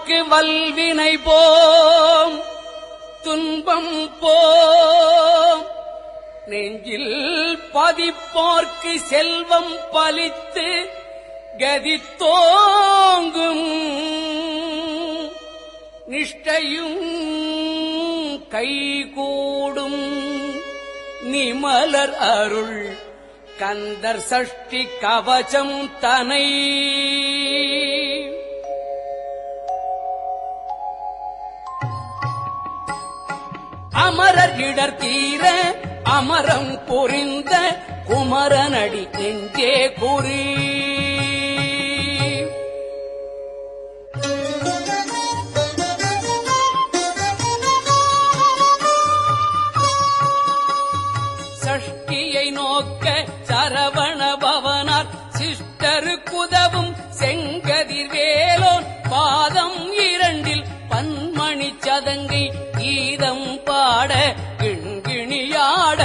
துதிப்போர்க்கு வல்வினை போம் துன்பம் போம் நெஞ்சில் பதிப்போர்க்கு செல்வம் பலித்து கதித்தோங்கும் நிஷ்டையும் கைகூடும் நிமலர் அருள் கந்தர் சஷ்டி கவசம் தனை அமரர் இடர் தீர அமரம் புரிந்த குமரனடி நெஞ்சே குறி சஷ்டியை நோக்க சரவண பவனார் சிஸ்டரு குதவும் செங்கதிர் வேலோன் பாதம் இரண்டில் பன்மணி சதங்கை கீதம் பாட கிண்கிணியாட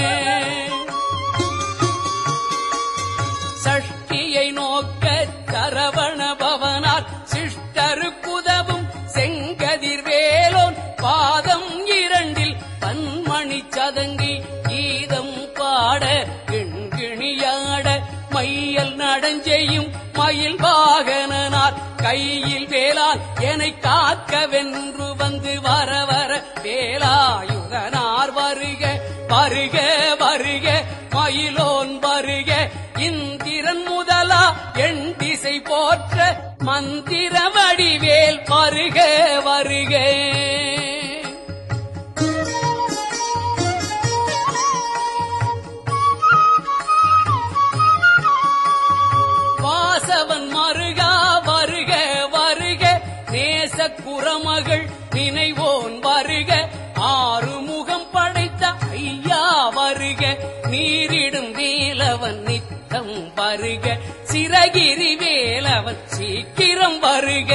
சஷ்டியை நோக்க சரவண பவனார் சிஷ்டரு குதவும் செங்கதிர் வேலோன் பாதம் இரண்டில் பன்மணி சதங்கி கீதம் பாட கிண்கிணியாட மையல் நடஞ்செய்யும் மயில் வாகனனார் கையில் வேலால் என்னை காக்க வென்று வந்து வர வர வேலாயுதனார் வருக வருக வருக மயிலோன் வருக இந்திரன் முதலா என் திசை போற்ற மந்திர வடிவேல் வருக வருக வாசவன் மருகா வருக வருக நேச குரமகள் நினைவோன் வருக ஆறுமுகம் படைத்த ஐயா வருக நீரிடும் வேலவன் நித்தம் வருக சிறகிரி வேலவன் சீக்கிரம் வருக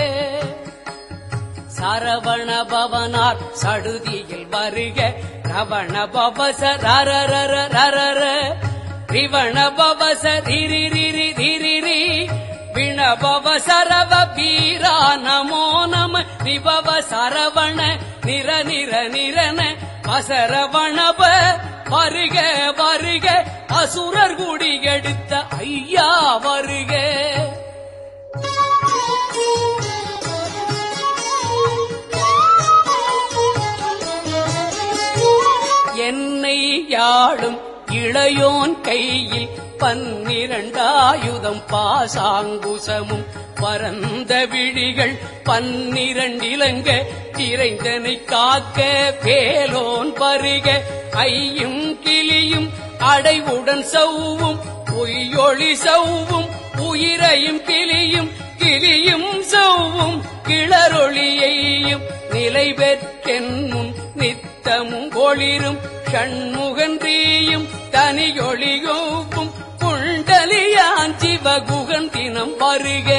சரவண பவனார் சடுதியில் வருக ரவண பவச ரரரர ரரர ரிவண பவச ரிரி ரிரி ரிரி ரி விணபவ சரவ வீரா நமோ நம ரிபவ சரவண நிர நிர நிரன அசரவணப வருக வருக அசுரர் குடி எடுத்த ஐயா வருக என்னை யாழும் இளையோன் கையில் பன்னிரண்டாயுதம் பாசாங்குசமும் பரந்த விழிகள் பன்னிரண்டிலங்க திரைந்தனை காக்க வேலோன் பருக ஐயும் கிளியும் அடைவுடன் சவ்வும் பொய்யொளி சவ்வும் உயிரையும் கிளியும் கிளியும் சவ்வும் கிளரொளியையும் நிலை பெற்றென்னும் நித்தமும் ஒளிரும் ஷண்முகன்றீயும் தனியொளியோவும் குண்டலியான் சிவகுகன் தினம் வருக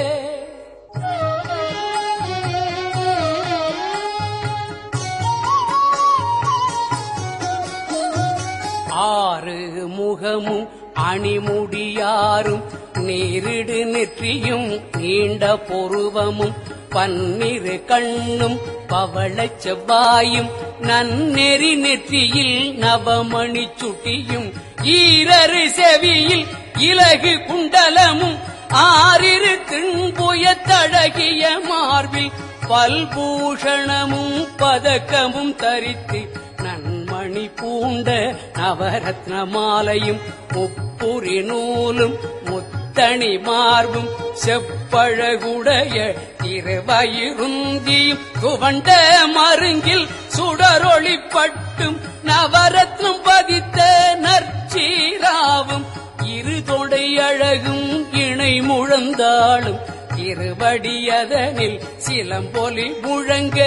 ஆறு முகமும் அணிமுடியாரும் நேரிடு நெற்றியும் நீண்ட பொருவமும் பன்னிரு கண்ணும் பவளச் செவ்வாயும் நன்னெறி நெற்றியில் நவமணி சுட்டியும் ஈரரு செவியில் இலகு குண்டலமும் ஆறிரு திண்புய தழகிய மார்பில் பல்பூஷணமும் பதக்கமும் தரித்து நன்மணி பூண்ட நவரத்ன மாலையும் முப்புரி நூலும் முத்தணி மார்பும் செப்பழகுடைய திருவயிருந்தியும் துவண்ட மருங்கில் சுடரொளிப்பட்டும் நவரத்னம் பதித்த நற்சீராவும் இருதொடை அழகும் இணை முழந்தாளும் திருவடியதனில் சிலம்பொலி முழங்க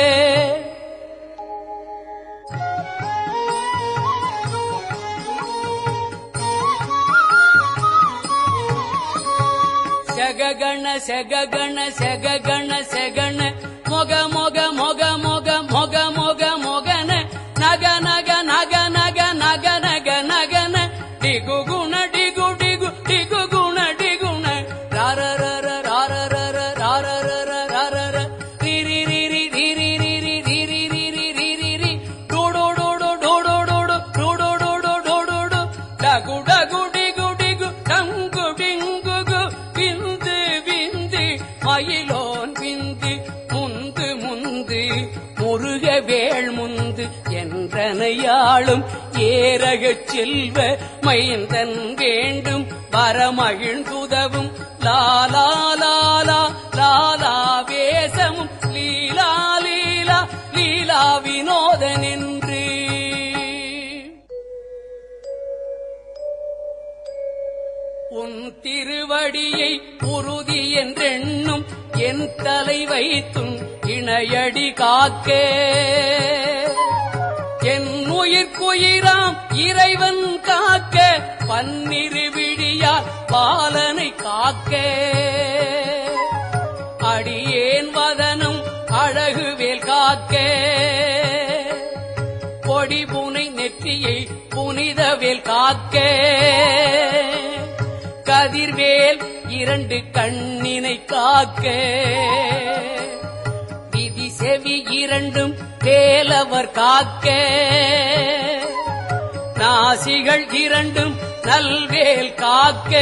செககண செககண செககண செகண மொக மொக மொக மொக மொக மொக மொகன நக நக நக நக நக நக நகன டிகு குண டிகு டிகு டிகு குண டிகுண ரர ரர ரர ரர ரர ரர ரர என்றனையாளும் ஏரகச் செல்வ மைந்தன் வேண்டும் வரமகிழ்ந்துதவும் லாலா லாலா லாலா வேசமும் லீலா லீலா லீலா வினோதனென்று உன் திருவடியை உறுதி என்றெண்ணும் என் தலை வைத்தும் இணையடி காக்க என் உயிர்க்குயிராம் இறைவன் காக்க பன்னிரு விழியால் பாலனை காக்க அடியேன் வதனம் அழகுவேல் காக்க பொடி புனை நெற்றியை புனிதவேல் காக்க கதிர்வேல் இரண்டு கண்ணினை காக்க விதி செவி இரண்டும் வேலவர் காக்க நாசிகள் இரண்டும் நல்வேல் காக்க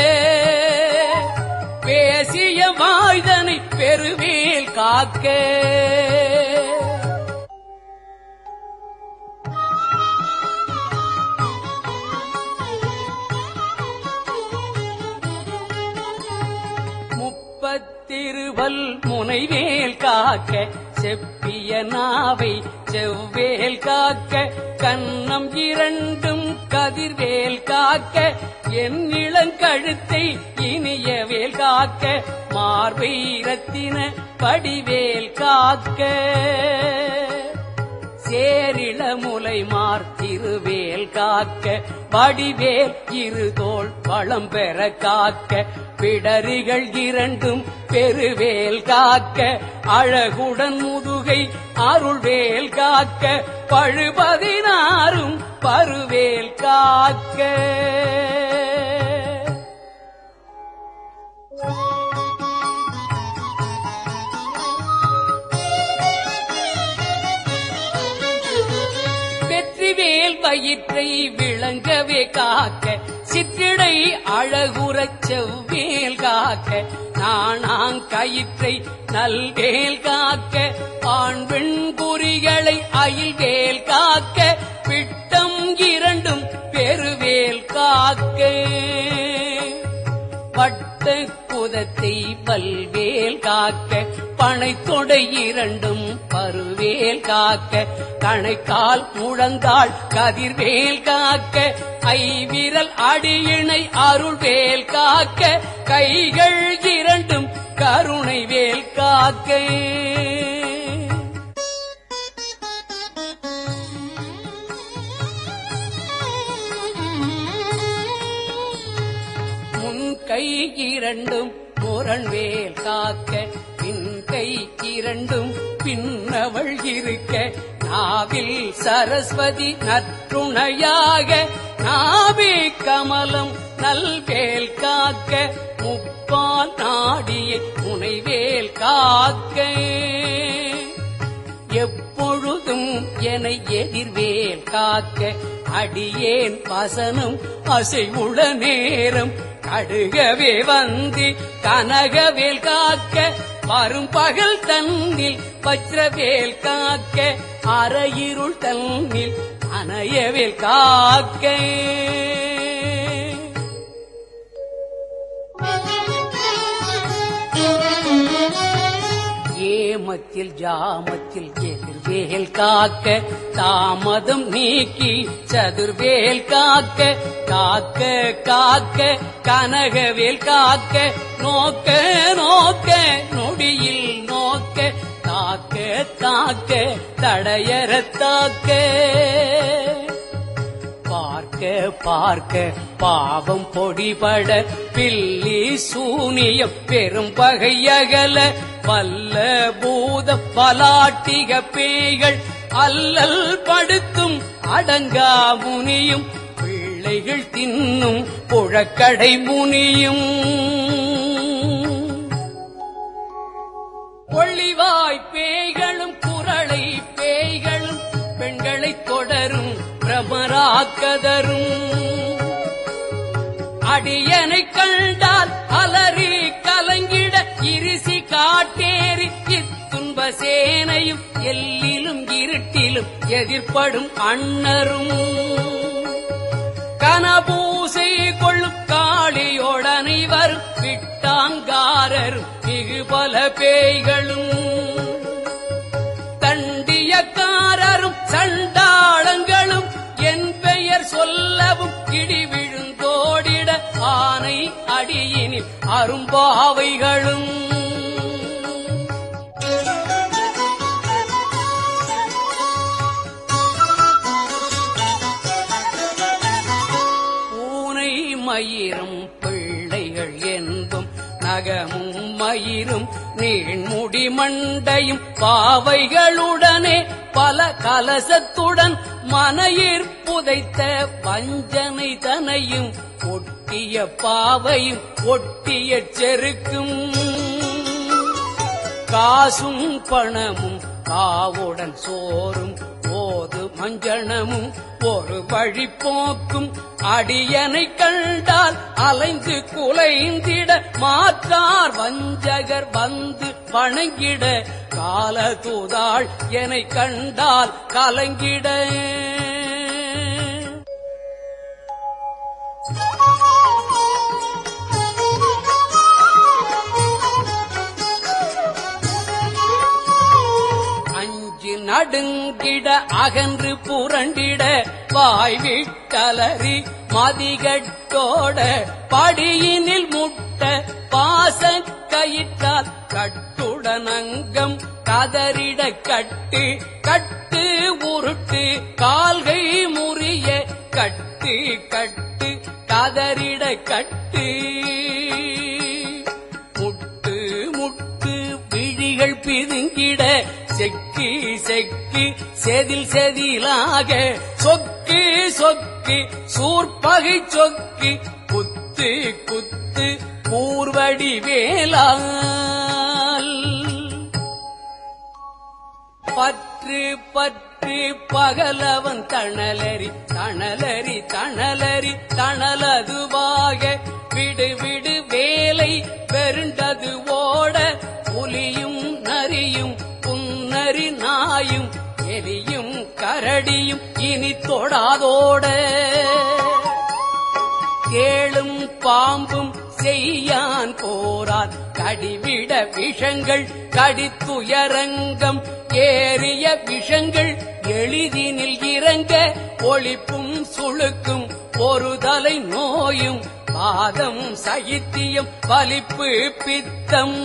பேசிய வாய்தனை பெருவேல் காக்க முப்பத்திருவல் முனைவேல் காக்க செப்பிய நாவை செவ்வேல் காக்க கன்னம் இரண்டும் கதிர்வேல் காக்க என் இளங்கழுத்தை இனியவேல் காக்க மார்பை ரத்தின படிவேல் காக்க சேரிள முலை மார்த்திருவேல் காக்க வடிவேல் இருதோள் வளம் பெற காக்க பிடரிகள் இரண்டும் பெருவேல் காக்க அழகுடன் முதுகை அருள்வேல் காக்க பழுபதினாரும் பருவேல் காக்க வெற்றிவேல் வயிற்றை விளங்கவே காக்க சிற்றிடை அழகுறச் செவ்வேல் காக்க நாணாங்கயிற்றை நல்வேல் காக்க ஆண் பெண் குறிகளை அயில்வேல் காக்க பிட்டம் இரண்டும் பெருவேல் காக்க பட்ட குதத்தை பல்வேல் காக்க பனைத்தொடை இரண்டும் பருவேல் காக்க கணைக்கால் முழந்தாள் கதிர்வேல் காக்க ஐவிரல் அடியினை அருள்வேல் காக்க கைகள் இரண்டும் கருணை வேல் காக்க முன் கை இரண்டும் முரண்வேல் காக்க பின் கை இரண்டும் பின்னவள் இருக்க நாவில் சரஸ்வதி நற்றுணையாக நாவே கமலம் நல்வேல் காக்க முப்பால் நாடியை முனைவேல் காக்க எப்பொழுதும் என எதிர்வேல் காக்க அடியேன் வசனம் அசைவுள நேரம் கடுகவே வந்து கனகவேல் காக்க வரும் பகல் தன்னில் வஜ்ரவேல் காக்க அரையிருள் தன்னில் அணையவேல் காக்க ஏமத்தில் ஜாமத்தில் எதிர்வேல் காக்க தாமதம் நீக்கி சதுர்வேல் காக்க காக்க காக்க கனகவேல் காக்க நோக்க நோக்க நொடியில் நோக்க தாக்க தாக்க தடையற தாக்க பார்க்க பார்க்க பாவம் பொடிபட பில்லி சூனிய பெரும் பகையகல வல்ல பூத பலாட்டிக பேய்கள் அல்லல் படுத்தும் அடங்கா முனியும் பிள்ளைகள் தின்னும் புழக்கடை முனியும் ஒளிவாய் பேய்களும் குரளை பேய்களும் பெண்களை தொடரும் பிரமராக்கதரும் அடியனை கண்டால் அலறி கலங்கிட இருசி காட்டேறி இத்துன்ப சேனையும் எல்லிலும் இரு இருட்டிலும் எதிர்ப்படும் அண்ணரும் கனபூசை கொள்ளும் காளியோடனை வரும் விட்டாங்காரரும் மிகு பல பேய்களும் தண்டியக்காரரும் சண்டாளங்களும் என் பெயர் சொல்லவும் இடி விழுந்தோடிட ஆனை அடியினில் அரும்பாவைகளும் பூனை மயிரும் பிள்ளைகள் என்பும் நகமும் மயிரும் நீண்முடி மண்டையும் பாவைகளுடனே பல கலசத்துடன் மனையிற் புதைத்த வஞ்சனை தனையும் ஒட்டிய பாவையும் ஒட்டிய செருக்கும் காசும் பணமும் காவுடன் சோறும் போது மஞ்சனமும் ஒரு வழி போக்கும் அடியனை கண்டால் அலைந்து குலைந்திட மாற்றார் வஞ்சகர் வந்து வணங்கிட கால தூதாள் என்னை கண்டால் கலங்கிட அஞ்சு நடுங்கிட அகன்று புரண்டிட வாய் விட்டலறி மதிகட்டோட படியினில் முட்ட பாச கயிற்றால் கட்டுடனங்கம் கதறிட கட்டு கட்டு உருட்டு கால்கை முறிய கட்டு கட்டு கதறிட கட்டு முட்டு முட்டு விழிகள் பிதுங்கிட செக்கு செக்கு செதில் செதிலாக சொக்கு சொக்கு சூர்பகை சொக்கு குத்து குத்து கூர்வடி வேலால் பற்று பற்று பகலவன் தணலரி தணலரி தணலரி தணலதுவாக விடு விடு வேலை பெருண்டது ஓட புலியும் நரியும் புன்னரி நாயும் எலியும் கரடியும் இனி தொடாதோட கேளும் பாம்பும் செய்யான் போரான் கடிவிட விஷங்கள் கடித்துயரங்கம் ஏறிய விஷங்கள் எளிதினில் இறங்க ஒளிப்பும் சுளுக்கும் ஒரு தலை நோயும் பாதம் சைத்தியம் வலிப்பு பித்தம்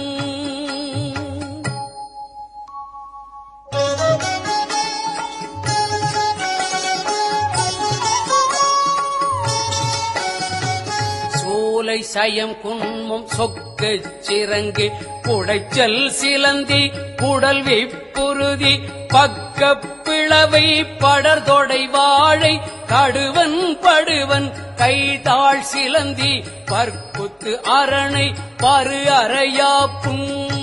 சூலை சயம் குன்மம் சொக்கு சிறங்கு குடைச்சல் சிலந்தி குடல் விப்புருதி பக்க பிளவை படர்தொடை வாழை கடுவன் படுவன் கைதாள் சிலந்தி பற்புத்து அரணை பரு அறையாப்பும்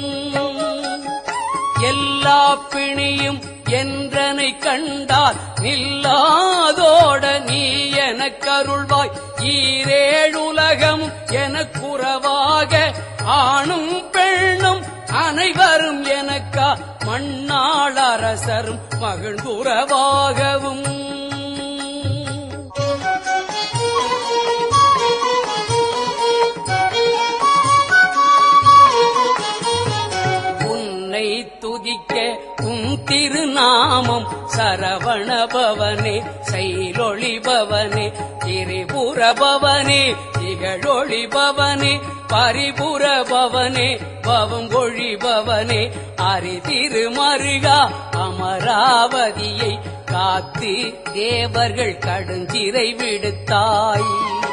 எல்லா பிணியும் என்றனை கண்டால் நில்லாதோட நீ எனக்கருள்வாய் ஈரேழுலகம் எனக்குறவாக ஆணும் பெண்ணும் அனைவரும் எனக்கா மண்ணாள் அரசரும் மகிழ்ந்துறவாகவும் உன்னை துதிக்க உன் திருநாமம் சரவணபவனே செயலொளிபவனே திரிபுரபவனே திகழொளிபவனே பரிபுரபவனே பவங்கொழிபவனே அரிதிருமருகா அமராவதியை காத்து தேவர்கள் கடுஞ்சிறை விடுத்தாய்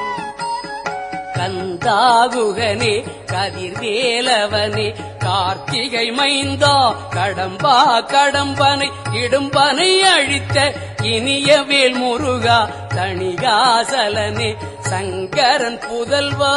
கந்தாகுகனே கதிர்வேலவனே கார்த்திகை மைந்தா கடம்பா கடம்பனை இடும்பனை அழித்த இனிய வேல் முருகா தணிகாசலனே சங்கரன் புதல்வா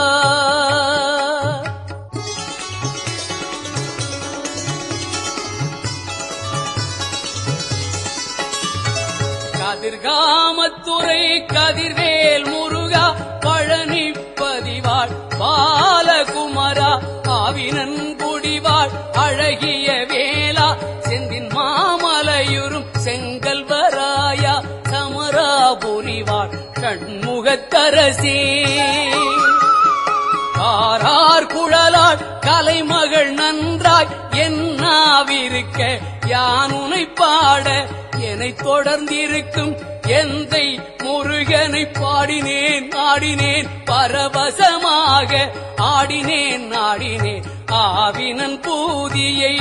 கதிர்காமத்துறை கதிர்வேல் முருகா பழனி பதிவாள் பாலகுமரா ஆவினன் குடிவாள் அழகிய வேளா செந்தின் மாமலையுறும் மாயா சமராபுரிவார் கண்முகத்தரசே காரார் குழலாள் கலைமகள் நன்றாய் என்னாவிருக்க யானுனை பாட என்னை தொடர்ந்திருக்கும் எந்தை முருகனை பாடினேன் ஆடினேன் பரவசமாக ஆடினேன் ஆடினேன் ஆவினன் பூதியை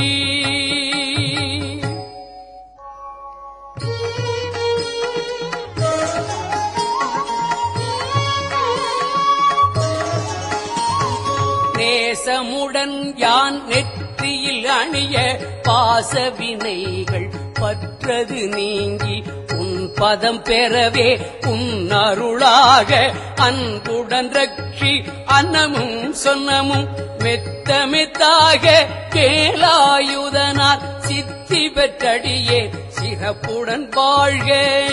நேசமுடன் யான் நெற்றியில் அணிய பாசவினைகள் பற்றது நீங்கி உன் பதம் பெறவே உன் அருளாக அன்புடன் ரட்சி அன்னமும் சொன்னமும் மெத்த மெத்தாக கேலாயுதனார் சித்தி பெற்றடியே சிறப்புடன் வாழ்க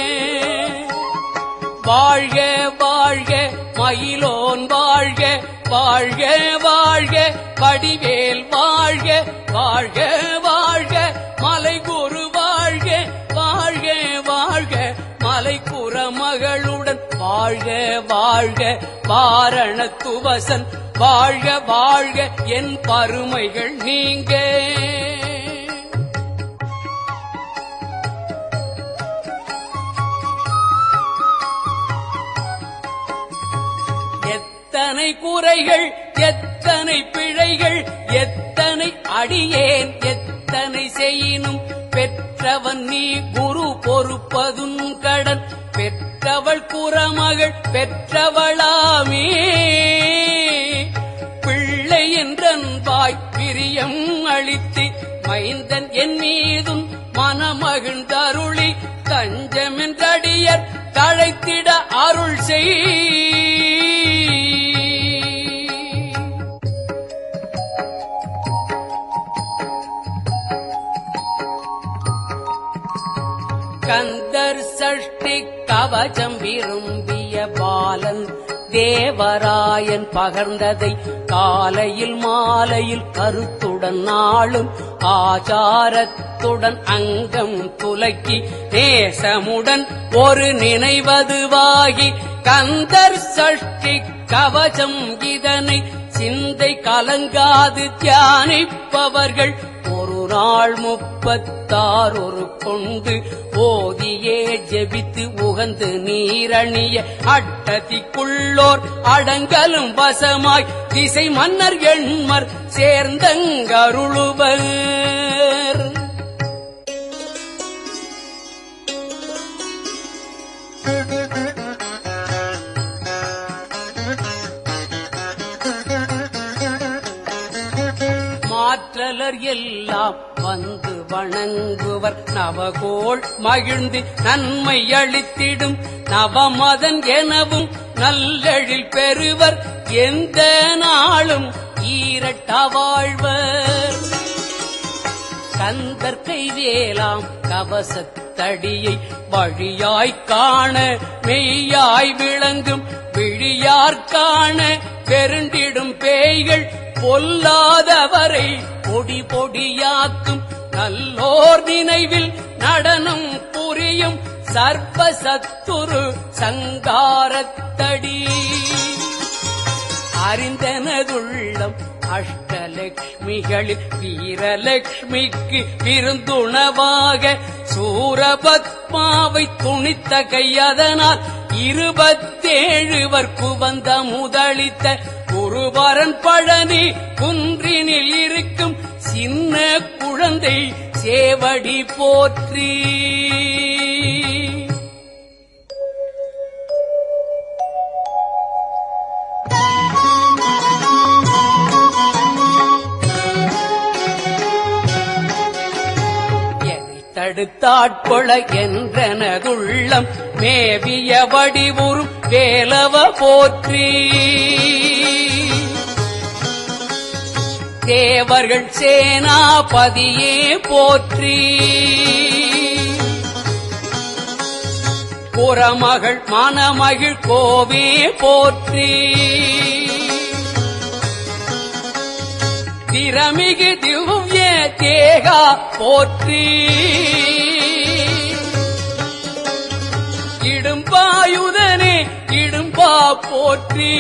வாழ்க வாழ்க மயிலோன் வாழ்க வாழ்க வாழ்க வடிவேல் வாழ்க வாழ்க வாழ்க மலை குரு வாழ்க வாழ்க வாழ்க மலை மகளுடன் வாழ்க வாழ்க வாரண துவசன் வாழ்க வாழ்க என் பருமைகள் நீங்க எத்தனை குறைகள் எத்தனை பிழைகள் எத்தனை அடியேன் எத்தனை செய்யினும் பெற்றவன் நீ குரு பொறுப்பதும் கடன் பெற்றவள் குறமகள் பெற்றவளாமே பிள்ளை என்றன்பாய் பிரியம் அளித்து மைந்தன் என் மீதும் மனமகிழ்ந்தருளி தஞ்சமென்றடியர் தழைத்திட அருள் செய் கந்தர் சஷ்டி கவசம் விரும்பிய பாலன் தேவராயன் பகர்ந்ததை காலையில் மாலையில் கருத்துடன் நாளும் ஆச்சாரத்துடன் அங்கம் துலக்கி நேசமுடன் ஒரு நினைவதுவாகி கந்தர் சஷ்டி கவசம் இதனை சிந்தை கலங்காது தியானிப்பவர்கள் ஒரு நாள் முப்பத்தார் ஒரு கொண்டு ஓதியே ஜெபித்து உகந்து நீரணிய அட்டதிக்குள்ளோர் அடங்கலும் வசமாய் திசை மன்னர் எண்மர் சேர்ந்தங்கருளுவர் மாற்றலர் எல்லாம் வந்து வணங்குவர் நவகோள் மகிழ்ந்து நன்மை அளித்திடும் நவமதன் எனவும் நல்லெழில் பெறுவர் எந்த நாளும் ஈரட்ட வாழ்வர் கந்தர் கைவேலாம் கவசத்தடியை வழியாய்க் காண மெய்யாய் விளங்கும் விழியார் காண பெருண்டிடும் பேய்கள் பொல்லாதவரை பொடி பொடியாக்கும் நல்லோர் நினைவில் நடனம் புரியும் சர்வ சத்துரு சங்காரத்தடி அறிந்தனதுள்ளம் அஷ்டலக்ஷ்மிகளில் வீரலக்ஷ்மிக்கு விருந்துணவாக சூரபத்மாவை துணித்த கையதனால் இருபத்தேழுவர் குவந்த முதளித்த குருவரன் பழனி குன்றினில் இருக்கும் சின்ன குழந்தை சேவடி போற்றி என்னை தடுத்தாட்கொள என்றனதுள்ளம் மேவிய வடிவுறும் வேலவ போற்றி தேவர்கள் சேனாபதியே போற்றி புறமகள் மணமகிழ் கோவே போற்றி திறமிகு திவ்ய தேகா போற்றி இடும்பாயுதனே இடும்பா போற்றி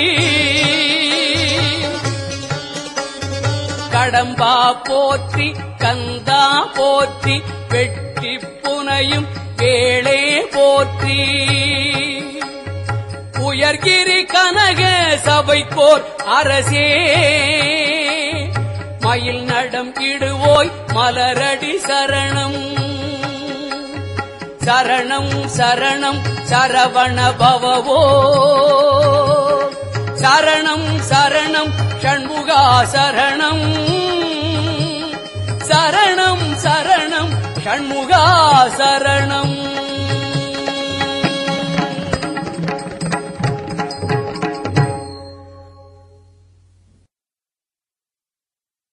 கடம்பா போற்றி கந்தா போற்றி வெட்டி புனையும் வேளே போற்றி உயர்கிரி கனக சபைக்கோர் அரசே மயில் நடம் இடுவோய் மலரடி சரணம் சரணம் சரணம் சரவண பவவோ சரணம் சரணம் ஷண்முகா சரணம் சரணம் சரணம் ஷண்முகா சரணம்